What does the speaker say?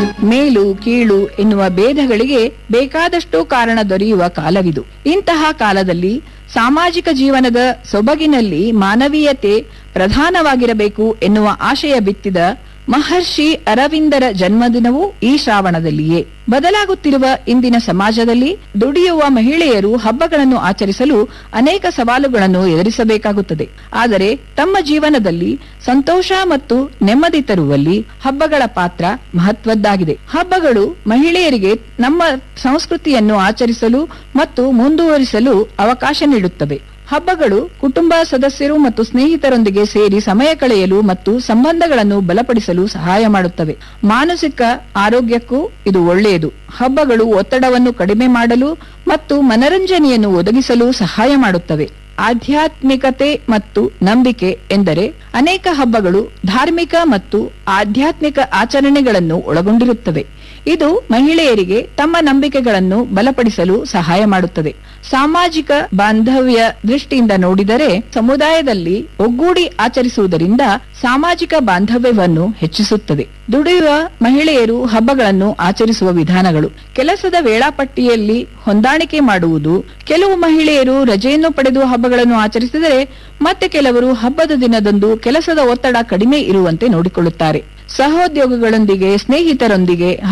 ಮೇಲು ಕೀಳು ಎನ್ನುವ ಭೇದಗಳಿಗೆ ಬೇಕಾದಷ್ಟು ಕಾರಣ ದೊರೆಯುವ ಕಾಲವಿದು ಇಂತಹ ಕಾಲದಲ್ಲಿ ಸಾಮಾಜಿಕ ಜೀವನದ ಸೊಬಗಿನಲ್ಲಿ ಮಾನವೀಯತೆ ಪ್ರಧಾನವಾಗಿರಬೇಕು ಎನ್ನುವ ಆಶಯ ಬಿತ್ತಿದ ಮಹರ್ಷಿ ಅರವಿಂದರ ಜನ್ಮದಿನವೂ ಈ ಶ್ರಾವಣದಲ್ಲಿಯೇ ಬದಲಾಗುತ್ತಿರುವ ಇಂದಿನ ಸಮಾಜದಲ್ಲಿ ದುಡಿಯುವ ಮಹಿಳೆಯರು ಹಬ್ಬಗಳನ್ನು ಆಚರಿಸಲು ಅನೇಕ ಸವಾಲುಗಳನ್ನು ಎದುರಿಸಬೇಕಾಗುತ್ತದೆ ಆದರೆ ತಮ್ಮ ಜೀವನದಲ್ಲಿ ಸಂತೋಷ ಮತ್ತು ನೆಮ್ಮದಿ ತರುವಲ್ಲಿ ಹಬ್ಬಗಳ ಪಾತ್ರ ಮಹತ್ವದ್ದಾಗಿದೆ ಹಬ್ಬಗಳು ಮಹಿಳೆಯರಿಗೆ ನಮ್ಮ ಸಂಸ್ಕೃತಿಯನ್ನು ಆಚರಿಸಲು ಮತ್ತು ಮುಂದುವರಿಸಲು ಅವಕಾಶ ನೀಡುತ್ತವೆ ಹಬ್ಬಗಳು ಕುಟುಂಬ ಸದಸ್ಯರು ಮತ್ತು ಸ್ನೇಹಿತರೊಂದಿಗೆ ಸೇರಿ ಸಮಯ ಕಳೆಯಲು ಮತ್ತು ಸಂಬಂಧಗಳನ್ನು ಬಲಪಡಿಸಲು ಸಹಾಯ ಮಾಡುತ್ತವೆ ಮಾನಸಿಕ ಆರೋಗ್ಯಕ್ಕೂ ಇದು ಒಳ್ಳೆಯದು ಹಬ್ಬಗಳು ಒತ್ತಡವನ್ನು ಕಡಿಮೆ ಮಾಡಲು ಮತ್ತು ಮನರಂಜನೆಯನ್ನು ಒದಗಿಸಲು ಸಹಾಯ ಮಾಡುತ್ತವೆ ಆಧ್ಯಾತ್ಮಿಕತೆ ಮತ್ತು ನಂಬಿಕೆ ಎಂದರೆ ಅನೇಕ ಹಬ್ಬಗಳು ಧಾರ್ಮಿಕ ಮತ್ತು ಆಧ್ಯಾತ್ಮಿಕ ಆಚರಣೆಗಳನ್ನು ಒಳಗೊಂಡಿರುತ್ತವೆ ಇದು ಮಹಿಳೆಯರಿಗೆ ತಮ್ಮ ನಂಬಿಕೆಗಳನ್ನು ಬಲಪಡಿಸಲು ಸಹಾಯ ಮಾಡುತ್ತದೆ ಸಾಮಾಜಿಕ ಬಾಂಧವ್ಯ ದೃಷ್ಟಿಯಿಂದ ನೋಡಿದರೆ ಸಮುದಾಯದಲ್ಲಿ ಒಗ್ಗೂಡಿ ಆಚರಿಸುವುದರಿಂದ ಸಾಮಾಜಿಕ ಬಾಂಧವ್ಯವನ್ನು ಹೆಚ್ಚಿಸುತ್ತದೆ ದುಡಿಯುವ ಮಹಿಳೆಯರು ಹಬ್ಬಗಳನ್ನು ಆಚರಿಸುವ ವಿಧಾನಗಳು ಕೆಲಸದ ವೇಳಾಪಟ್ಟಿಯಲ್ಲಿ ಹೊಂದಾಣಿಕೆ ಮಾಡುವುದು ಕೆಲವು ಮಹಿಳೆಯರು ರಜೆಯನ್ನು ಪಡೆದು ಹಬ್ಬಗಳನ್ನು ಆಚರಿಸಿದರೆ ಮತ್ತೆ ಕೆಲವರು ಹಬ್ಬದ ದಿನದಂದು ಕೆಲಸದ ಒತ್ತಡ ಕಡಿಮೆ ಇರುವಂತೆ ನೋಡಿಕೊಳ್ಳುತ್ತಾರೆ ಸಹೋದ್ಯೋಗಿಗಳೊಂದಿಗೆ ಸ್ನೇಹಿತರೊಂದಿಗೆ